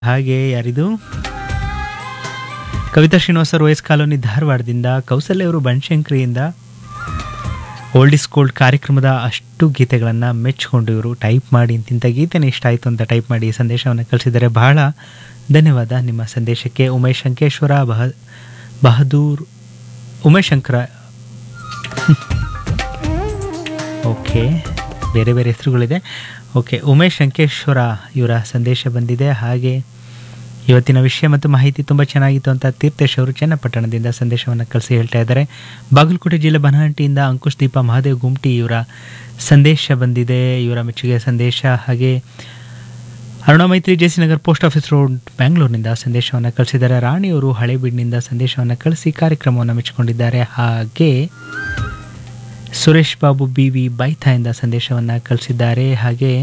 ಹಾಗೆ ಯಾರಿದು ಕವಿತಾ ಶ್ರೀನಿವಾಸರು ವಯಸ್ ಕಾಲೋನಿ ಧಾರವಾಡದಿಂದ ಕೌಸಲ್ಯ ಅವರು ಬನಶಂಕರಿಯಿಂದ ಓಲ್ಡ್ ಇಸ್ ಗೋಲ್ಡ್ ಕಾರ್ಯಕ್ರಮದ ಅಷ್ಟು ಗೀತೆಗಳನ್ನು ಮೆಚ್ಚಿಕೊಂಡು ಇವರು ಟೈಪ್ ಮಾಡಿ ಇಂತಿಂಥ ಗೀತೆನೇ ಇಷ್ಟ ಆಯಿತು ಅಂತ ಟೈಪ್ ಮಾಡಿ ಈ ಸಂದೇಶವನ್ನು ಕಳಿಸಿದ್ದಾರೆ ಬಹಳ ಧನ್ಯವಾದ ನಿಮ್ಮ ಸಂದೇಶಕ್ಕೆ ಉಮೇಶ್ ಶಂಕೇಶ್ವರ ಬಹ ಬಹದೂರ್ ಉಮೇಶ್ ಶಂಕರ ಓಕೆ ಬೇರೆ ಬೇರೆ ಹೆಸರುಗಳಿದೆ ಓಕೆ ಉಮೇಶ್ ಶಂಕೇಶ್ವರ ಇವರ ಸಂದೇಶ ಬಂದಿದೆ ಹಾಗೆ ಇವತ್ತಿನ ವಿಷಯ ಮತ್ತು ಮಾಹಿತಿ ತುಂಬ ಚೆನ್ನಾಗಿತ್ತು ಅಂತ ತೀರ್ಥೇಶ್ ಅವರು ಚನ್ನಪಟ್ಟಣದಿಂದ ಸಂದೇಶವನ್ನು ಕಳಿಸಿ ಹೇಳ್ತಾ ಇದ್ದಾರೆ ಬಾಗಲಕೋಟೆ ಜಿಲ್ಲೆ ಬನಹಟ್ಟಿಯಿಂದ ಅಂಕುಶ್ ದೀಪ ಮಹಾದೇವ್ ಗುಮ್ಟಿ ಇವರ ಸಂದೇಶ ಬಂದಿದೆ ಇವರ ಮೆಚ್ಚುಗೆ ಸಂದೇಶ ಹಾಗೆ Aruna Maitri J C Nagar post office road ಬ್ಯಾಂಗ್ಳೂರಿನಿಂದ ಸಂದೇಶವನ್ನು ಕಳಿಸಿದ್ದಾರೆ ರಾಣಿಯವರು ಹಳೇಬೀಡಿನಿಂದ ಸಂದೇಶವನ್ನು ಕಳಿಸಿ ಕಾರ್ಯಕ್ರಮವನ್ನು ಮೆಚ್ಚಿಕೊಂಡಿದ್ದಾರೆ ಹಾಗೆ ಸುರೇಶ್ ಬಾಬು ಬಿ ವಿ ಬೈಥಾಯಿಂದ ಸಂದೇಶವನ್ನು ಕಳಿಸಿದ್ದಾರೆ ಹಾಗೆ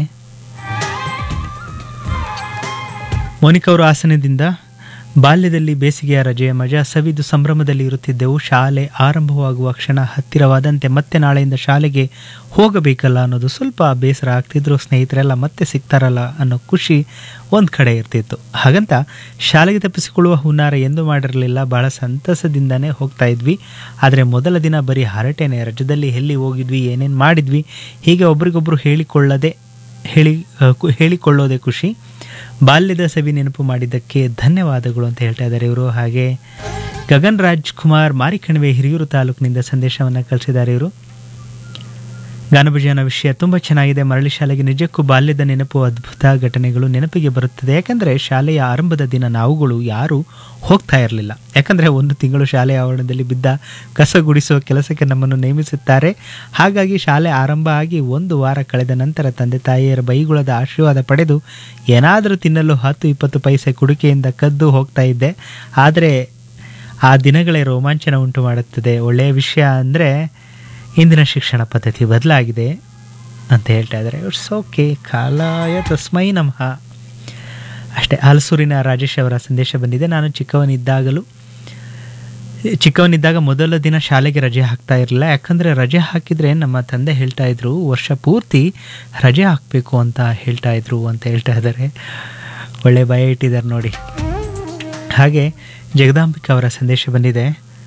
ಮೋನಿಕಾ ಅವರು ಹಾಸನದಿಂದ ಬಾಲ್ಯದಲ್ಲಿ ಬೇಸಿಗೆಯ ರಜೆಯ ಮಜಾ ಸವಿದು ಸಂಭ್ರಮದಲ್ಲಿ ಇರುತ್ತಿದ್ದೆವು ಶಾಲೆ ಆರಂಭವಾಗುವ ಕ್ಷಣ ಹತ್ತಿರವಾದಂತೆ ಮತ್ತೆ ನಾಳೆಯಿಂದ ಶಾಲೆಗೆ ಹೋಗಬೇಕಲ್ಲ ಅನ್ನೋದು ಸ್ವಲ್ಪ ಬೇಸರ ಆಗ್ತಿದ್ರು ಸ್ನೇಹಿತರೆಲ್ಲ ಮತ್ತೆ ಸಿಗ್ತಾರಲ್ಲ ಅನ್ನೋ ಖುಷಿ ಒಂದು ಕಡೆ ಇರ್ತಿತ್ತು ಹಾಗಂತ ಶಾಲೆಗೆ ತಪ್ಪಿಸಿಕೊಳ್ಳುವ ಹುನ್ನಾರ ಎಂದು ಮಾಡಿರಲಿಲ್ಲ ಬಹಳ ಸಂತಸದಿಂದನೇ ಹೋಗ್ತಾ ಇದ್ವಿ ಆದರೆ ಮೊದಲ ದಿನ ಬರೀ ಹರಟೆನೆ ರಜದಲ್ಲಿ ಎಲ್ಲಿ ಹೋಗಿದ್ವಿ ಏನೇನು ಮಾಡಿದ್ವಿ ಹೀಗೆ ಒಬ್ರಿಗೊಬ್ರು ಹೇಳಿಕೊಳ್ಳದೆ ಹೇಳಿ ಕು- ಹೇಳಿಕೊಳ್ಳೋದೇ ಖುಷಿ ಬಾಲ್ಯದ ಸವಿ ನೆನಪು ಮಾಡಿದ್ದಕ್ಕೆ ಧನ್ಯವಾದಗಳು ಅಂತ ಹೇಳ್ತಾ ಇದ್ದಾರೆ ಇವರು ಹಾಗೆ ಗಗನ್ ರಾಜ್ ಕುಮಾರ್ ಮಾರಿಕಣಿವೆ ಹಿರಿಯೂರು ತಾಲೂಕಿನಿಂದ ಸಂದೇಶವನ್ನು ಕಳಿಸಿದ್ದಾರೆ ಇವರು ಗಾನಭಜನ ವಿಷಯ ತುಂಬ ಚೆನ್ನಾಗಿದೆ ಮರಳಿ ಶಾಲೆಗೆ ನಿಜಕ್ಕೂ ಬಾಲ್ಯದ ನೆನಪು ಅದ್ಭುತ ಘಟನೆಗಳು ನೆನಪಿಗೆ ಬರುತ್ತದೆ ಯಾಕಂದರೆ ಶಾಲೆಯ ಆರಂಭದ ದಿನ ನಾವುಗಳು ಯಾರೂ ಹೋಗ್ತಾ ಇರಲಿಲ್ಲ ಯಾಕಂದರೆ ಒಂದು ತಿಂಗಳು ಶಾಲೆಯ ಆವರಣದಲ್ಲಿ ಬಿದ್ದ ಕಸ ಗುಡಿಸುವ ಕೆಲಸಕ್ಕೆ ನಮ್ಮನ್ನು ನೇಮಿಸುತ್ತಾರೆ ಹಾಗಾಗಿ ಶಾಲೆ ಆರಂಭ ಆಗಿ ಒಂದು ವಾರ ಕಳೆದ ನಂತರ ತಂದೆ ತಾಯಿಯರ ಬೈಗುಳದ ಆಶೀರ್ವಾದ ಪಡೆದು ಏನಾದರೂ ತಿನ್ನಲು ಹತ್ತು ಇಪ್ಪತ್ತು ಪೈಸೆ ಕುಡಿಕೆಯಿಂದ ಕದ್ದು ಹೋಗ್ತಾ ಇದ್ದೆ ಆದರೆ ಆ ದಿನಗಳೇ ರೋಮಾಂಚನ ಉಂಟು ಮಾಡುತ್ತದೆ ಒಳ್ಳೆಯ ವಿಷಯ ಅಂದರೆ ಇಂದಿನ ಶಿಕ್ಷಣ ಪದ್ಧತಿ ಬದಲಾಗಿದೆ ಅಂತ ಹೇಳ್ತಾ ಇದ್ದಾರೆ ಇಟ್ಸ್ ಓಕೆ ಕಾಲಾಯ ತಸ್ಮೈ ನಮಃ ಅಷ್ಟೇ ಹಲಸೂರಿನ ರಾಜೇಶ್ ಅವರ ಸಂದೇಶ ಬಂದಿದೆ ನಾನು ಚಿಕ್ಕವನಿದ್ದಾಗಲೂ ಚಿಕ್ಕವನಿದ್ದಾಗ ಮೊದಲ ದಿನ ಶಾಲೆಗೆ ರಜೆ ಹಾಕ್ತಾ ಇರಲಿಲ್ಲ ಯಾಕಂದರೆ ರಜೆ ಹಾಕಿದರೆ ನಮ್ಮ ತಂದೆ ಹೇಳ್ತಾ ಇದ್ರು ವರ್ಷ ಪೂರ್ತಿ ರಜೆ ಹಾಕಬೇಕು ಅಂತ ಹೇಳ್ತಾ ಇದ್ರು ಅಂತ ಹೇಳ್ತಾ ಇದ್ದಾರೆ ಒಳ್ಳೆ ಭಯ ಇಟ್ಟಿದ್ದಾರೆ ನೋಡಿ ಹಾಗೆ ಜಗದಾಂಬಿಕಾ ಅವರ ಸಂದೇಶ ಬಂದಿದೆ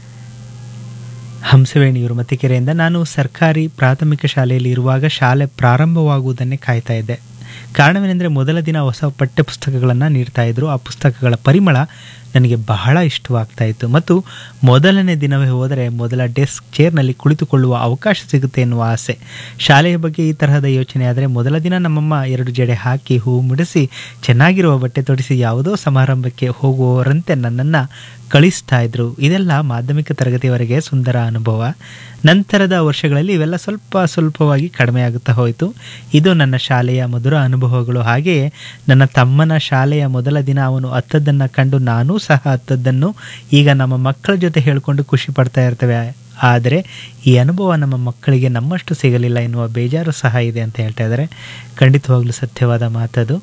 ಹಂಸವೇಣಿಯವರು ಮತ್ತಿಕೆರೆಯಿಂದ ನಾನು ಸರ್ಕಾರಿ ಪ್ರಾಥಮಿಕ ಶಾಲೆಯಲ್ಲಿ ಇರುವಾಗ ಶಾಲೆ ಪ್ರಾರಂಭವಾಗುವುದನ್ನೇ ಕಾಯ್ತಾ ಇದ್ದೆ ಕಾರಣವೇನೆಂದರೆ ಮೊದಲ ದಿನ ಹೊಸ ಪಠ್ಯ ಪುಸ್ತಕಗಳನ್ನು ನೀಡ್ತಾ ಇದ್ರು ಆ ಪುಸ್ತಕಗಳ ಪರಿಮಳ ನನಗೆ ಬಹಳ ಇಷ್ಟವಾಗ್ತಾ ಇತ್ತು ಮತ್ತು ಮೊದಲನೇ ದಿನವೇ ಹೋದರೆ ಮೊದಲ ಡೆಸ್ಕ್ ಚೇರ್ನಲ್ಲಿ ಕುಳಿತುಕೊಳ್ಳುವ ಅವಕಾಶ ಸಿಗುತ್ತೆ ಎನ್ನುವ ಆಸೆ ಶಾಲೆಯ ಬಗ್ಗೆ ಈ ತರಹದ ಯೋಚನೆ ಆದರೆ ಮೊದಲ ದಿನ ನಮ್ಮಮ್ಮ ಎರಡು ಜಡೆ ಹಾಕಿ ಹೂ ಮುಡಿಸಿ ಚೆನ್ನಾಗಿರುವ ಬಟ್ಟೆ ತೊಡಿಸಿ ಯಾವುದೋ ಸಮಾರಂಭಕ್ಕೆ ಹೋಗುವವರಂತೆ ನನ್ನನ್ನು ಕಳಿಸ್ತಾ ಇದ್ರು ಇದೆಲ್ಲ ಮಾಧ್ಯಮಿಕ ತರಗತಿಯವರೆಗೆ ಸುಂದರ ಅನುಭವ ನಂತರದ ವರ್ಷಗಳಲ್ಲಿ ಇವೆಲ್ಲ ಸ್ವಲ್ಪ ಸ್ವಲ್ಪವಾಗಿ ಕಡಿಮೆ ಆಗುತ್ತಾ ಹೋಯಿತು ಇದು ನನ್ನ ಶಾಲೆಯ ಮಧುರ ಅನುಭವಗಳು ಹಾಗೆಯೇ ನನ್ನ ತಮ್ಮನ ಶಾಲೆಯ ಮೊದಲ ದಿನ ಅವನು ಹತ್ತದ್ದನ್ನು ಕಂಡು ನಾನೂ ಸಹ ಹತ್ತದ್ದನ್ನು ಈಗ ನಮ್ಮ ಮಕ್ಕಳ ಜೊತೆ ಹೇಳ್ಕೊಂಡು ಖುಷಿ ಪಡ್ತಾ ಇರ್ತೇವೆ ಆದರೆ ಈ ಅನುಭವ ನಮ್ಮ ಮಕ್ಕಳಿಗೆ ನಮ್ಮಷ್ಟು ಸಿಗಲಿಲ್ಲ ಎನ್ನುವ ಬೇಜಾರು ಸಹ ಇದೆ ಅಂತ ಹೇಳ್ತಾ ಇದ್ದಾರೆ ಖಂಡಿತವಾಗ್ಲೂ ಸತ್ಯವಾದ ಮಾತದು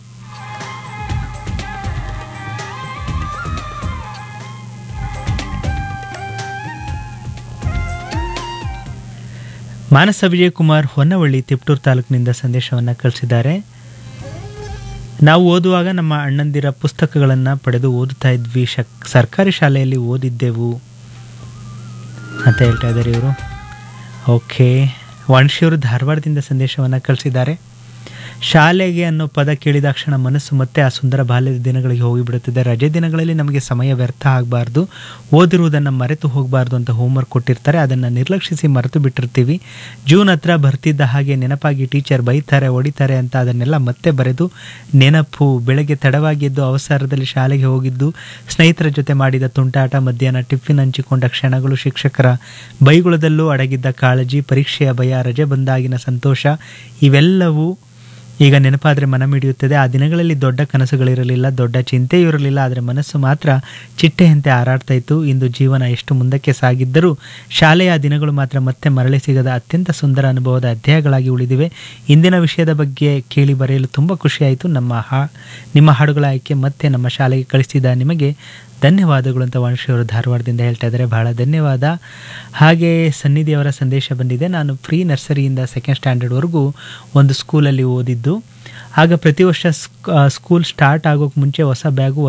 ಮಾನಸ ವಿಜಯಕುಮಾರ್ ಹೊನ್ನವಳ್ಳಿ ತಿಪ್ಟೂರು ತಾಲೂಕಿನಿಂದ ಸಂದೇಶವನ್ನು ಕಳಿಸಿದ್ದಾರೆ ನಾವು ಓದುವಾಗ ನಮ್ಮ ಅಣ್ಣಂದಿರ ಪುಸ್ತಕಗಳನ್ನು ಪಡೆದು ಓದುತ್ತಾ ಇದ್ವಿ ಶಕ್ ಸರ್ಕಾರಿ ಶಾಲೆಯಲ್ಲಿ ಓದಿದ್ದೆವು ಅಂತ ಹೇಳ್ತಾ ಇದ್ದಾರೆ ಇವರು ಓಕೆ ವಾಣಿಶ್ಯವರು ಧಾರವಾಡದಿಂದ ಸಂದೇಶವನ್ನು ಕಳಿಸಿದ್ದಾರೆ ಶಾಲೆಗೆ ಅನ್ನೋ ಪದ ಕೇಳಿದಾಕ್ಷಣ ಮನಸ್ಸು ಮತ್ತೆ ಆ ಸುಂದರ ಬಾಲ್ಯದ ದಿನಗಳಿಗೆ ಹೋಗಿಬಿಡುತ್ತದೆ ರಜೆ ದಿನಗಳಲ್ಲಿ ನಮಗೆ ಸಮಯ ವ್ಯರ್ಥ ಆಗಬಾರ್ದು ಓದಿರುವುದನ್ನು ಮರೆತು ಹೋಗಬಾರ್ದು ಅಂತ ಹೋಮ್ವರ್ಕ್ ಕೊಟ್ಟಿರ್ತಾರೆ ಅದನ್ನು ನಿರ್ಲಕ್ಷಿಸಿ ಮರೆತು ಬಿಟ್ಟಿರ್ತೀವಿ ಜೂನ್ ಹತ್ರ ಬರ್ತಿದ್ದ ಹಾಗೆ ನೆನಪಾಗಿ ಟೀಚರ್ ಬೈತಾರೆ ಹೊಡಿತಾರೆ ಅಂತ ಅದನ್ನೆಲ್ಲ ಮತ್ತೆ ಬರೆದು ನೆನಪು ಬೆಳಗ್ಗೆ ತಡವಾಗಿ ಎದ್ದು ಅವಸರದಲ್ಲಿ ಶಾಲೆಗೆ ಹೋಗಿದ್ದು ಸ್ನೇಹಿತರ ಜೊತೆ ಮಾಡಿದ ತುಂಟಾಟ ಮಧ್ಯಾಹ್ನ ಟಿಫಿನ್ ಹಂಚಿಕೊಂಡ ಕ್ಷಣಗಳು ಶಿಕ್ಷಕರ ಬೈಗುಳದಲ್ಲೂ ಅಡಗಿದ್ದ ಕಾಳಜಿ ಪರೀಕ್ಷೆಯ ಭಯ ರಜೆ ಬಂದಾಗಿನ ಸಂತೋಷ ಇವೆಲ್ಲವೂ ಈಗ ನೆನಪಾದರೆ ಮನ ಮಿಡಿಯುತ್ತದೆ ಆ ದಿನಗಳಲ್ಲಿ ದೊಡ್ಡ ಕನಸುಗಳಿರಲಿಲ್ಲ ದೊಡ್ಡ ಚಿಂತೆಯೂ ಇರಲಿಲ್ಲ ಆದರೆ ಮನಸ್ಸು ಮಾತ್ರ ಚಿಟ್ಟೆಯಂತೆ ಹಾರಾಡ್ತಾ ಇತ್ತು ಇಂದು ಜೀವನ ಎಷ್ಟು ಮುಂದಕ್ಕೆ ಸಾಗಿದ್ದರೂ ಶಾಲೆಯ ದಿನಗಳು ಮಾತ್ರ ಮತ್ತೆ ಮರಳಿ ಸಿಗದ ಅತ್ಯಂತ ಸುಂದರ ಅನುಭವದ ಅಧ್ಯಾಯಗಳಾಗಿ ಉಳಿದಿವೆ ಇಂದಿನ ವಿಷಯದ ಬಗ್ಗೆ ಕೇಳಿ ಬರೆಯಲು ತುಂಬ ಖುಷಿಯಾಯಿತು ನಮ್ಮ ಹಾ ನಿಮ್ಮ ಹಾಡುಗಳ ಆಯ್ಕೆ ಮತ್ತೆ ನಮ್ಮ ಶಾಲೆಗೆ ಕಳಿಸಿದ ನಿಮಗೆ ಧನ್ಯವಾದಗಳು ಅಂತ ವಾಣಿಶ್ರೀ ಅವರು ಧಾರವಾಡದಿಂದ ಹೇಳ್ತಾ ಇದ್ದಾರೆ ಬಹಳ ಧನ್ಯವಾದ ಹಾಗೆ ಸನ್ನಿಧಿ ಅವರ ಸಂದೇಶ ಬಂದಿದೆ ನಾನು ಪ್ರೀ ನರ್ಸರಿಯಿಂದ ಸೆಕೆಂಡ್ ಸ್ಟ್ಯಾಂಡರ್ಡ್ವರೆಗೂ ಒಂದು ಸ್ಕೂಲಲ್ಲಿ ಓದಿದ್ದು ಆಗ ಪ್ರತಿ ವರ್ಷ ಸ್ಕೂಲ್ ಸ್ಟಾರ್ಟ್ ಆಗೋಕ್ಕೆ ಮುಂಚೆ ಹೊಸ ಬ್ಯಾಗು